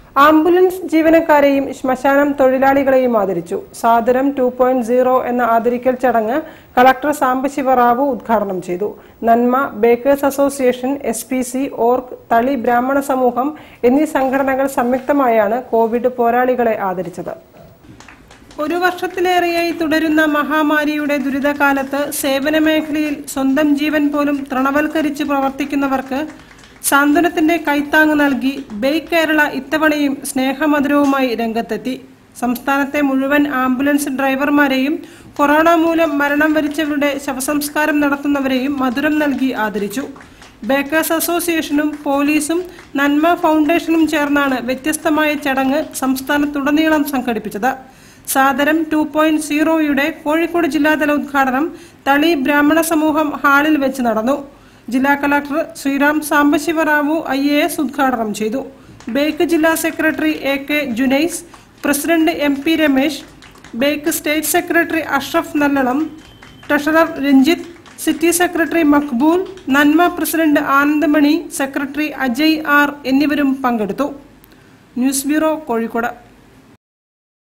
ambulance ജീവനക്കാരെയും ശ്മശാനം തൊഴിലാളികളെയും ആദരിച്ചു സാദരം ടു പോയിന്റ് സീറോ എന്ന ആദരിക്കൽ ചടങ്ങ് കളക്ടർ സാംബശിവറാവു ഉദ്ഘാടനം ചെയ്തു Nanma bakers association S P C ഓർക്ക് തളി ബ്രാഹ്മണ സമൂഹം എന്നീ സംഘടനകൾ സംയുക്തമായാണ് കോവിഡ് പോരാളികളെ ആദരിച്ചത് ഒരു വർഷത്തിലേറെയായി തുടരുന്ന മഹാമാരിയുടെ ദുരിതകാലത്ത് സേവന മേഖലയിൽ സ്വന്തം ജീവൻ പോലും തൃണവൽക്കരിച്ച് പ്രവർത്തിക്കുന്നവർക്ക് സാന്ത്വനത്തിന്റെ കൈത്താങ് നൽകി ബേക്ക് കേരള ഇത്തവണയും സ്നേഹമധുരവുമായി രംഗത്തെത്തി സംസ്ഥാനത്തെ മുഴുവൻ ആംബുലൻസ് ഡ്രൈവർമാരെയും കൊറോണ മൂലം മരണം വരിച്ചവരുടെ ശവസംസ്കാരം നടത്തുന്നവരെയും മധുരം നൽകി ആദരിച്ചു ബേക്കേഴ്സ് അസോസിയേഷനും പോലീസും നന്മ ഫൗണ്ടേഷനും ചേർന്നാണ് വ്യത്യസ്തമായ ചടങ്ങ് സംസ്ഥാനത്തുടനീളം സംഘടിപ്പിച്ചത് സാദരം ടു പോയിന്റ് സീറോയുടെ കോഴിക്കോട് ജില്ലാതല ഉദ്ഘാടനം തളി ബ്രാഹ്മണ സമൂഹം ഹാളിൽ വെച്ച് നടന്നു ജില്ലാ collector Sriram Sambasivarao I A S ഉദ്ഘാടനം ചെയ്തു ബേക്ക് ജില്ലാ secretary A K Junais president M P Ramesh BAKE state secretary Ashraf Nallalam treasurer Ranjith city secretary Maqbool Nanma president Anandamani secretary Ajay R എന്നിവരും പങ്കെടുത്തു ന്യൂസ് ബ്യൂറോ കോഴിക്കോട്